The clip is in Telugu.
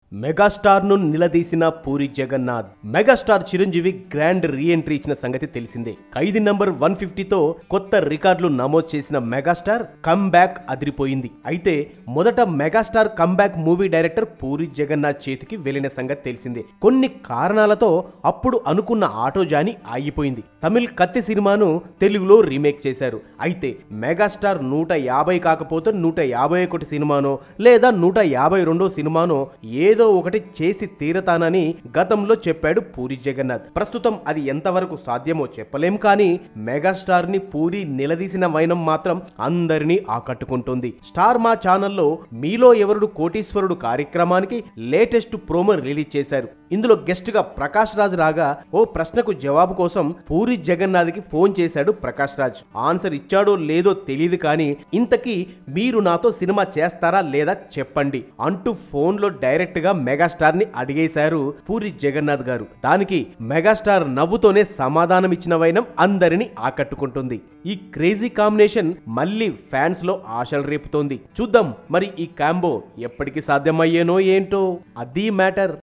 మెగాస్టార్ ను నిలదీసిన Puri Jagannath megastar Chiranjeevi grand reentry ఇచ్చిన సంగతి తెలిసిందే ఖైదీ నంబర్ వన్ ఫిఫ్టీతో కొత్త రికార్డులు నమోదు చేసిన మెగాస్టార్ కమ్బ్యాక్ అదిరిపోయింది అయితే మొదట megastar comeback movie director Puri Jagannath చేతికి వెళ్లిన సంగతి తెలిసిందే కొన్ని కారణాలతో అప్పుడు అనుకున్న ఆటో జాని ఆగిపోయింది తమిళ్ కత్తి సినిమాను తెలుగులో రీమేక్ చేశారు అయితే మెగాస్టార్ నూట యాభై కాకపోతే నూట యాభై ఒకటి సినిమానో లేదా నూట యాభై రెండో సినిమానో ఏదో ఒకటి చేసి తీరతానని గతంలో చెప్పాడు పూరి జగన్నాథ్ ప్రస్తుతం అది ఎంతవరకు సాధ్యమో చెప్పలేం కానీ మెగాస్టార్ ని పూరి నిలదీసిన వైనం మాత్రం అందరినీ ఆకట్టుకుంటుంది స్టార్ మా ఛానల్లో మీలో ఎవరుడు కోటీశ్వరుడు కార్యక్రమానికి లేటెస్ట్ ప్రోమో రిలీజ్ చేశారు ఇందులో గెస్ట్ గా ప్రకాష్ రాజ్ రాగా ఓ ప్రశ్నకు జవాబు కోసం పూరి జగన్నాథ్ కి ఫోన్ చేశాడు ప్రకాష్ రాజ్ ఆన్సర్ ఇచ్చాడో లేదో తెలియదు కానీ ఇంతకీ మీరు నాతో సినిమా చేస్తారా లేదా చెప్పండి అంటూ ఫోన్లో డైరెక్ట్ గా మెగాస్టార్ ని అడిగేశారు పూరి జగన్నాథ్ గారు దానికి మెగాస్టార్ నవ్వుతోనే సమాధానం ఇచ్చిన వైనం అందరినీ ఆకట్టుకుంటుంది ఈ క్రేజీ కాంబినేషన్ మళ్ళీ ఫ్యాన్స్ లో ఆశలు రేపుతోంది చూద్దాం మరి ఈ కాంబో ఎప్పటికి సాధ్యమయ్యేనో ఏంటో అది మ్యాటర్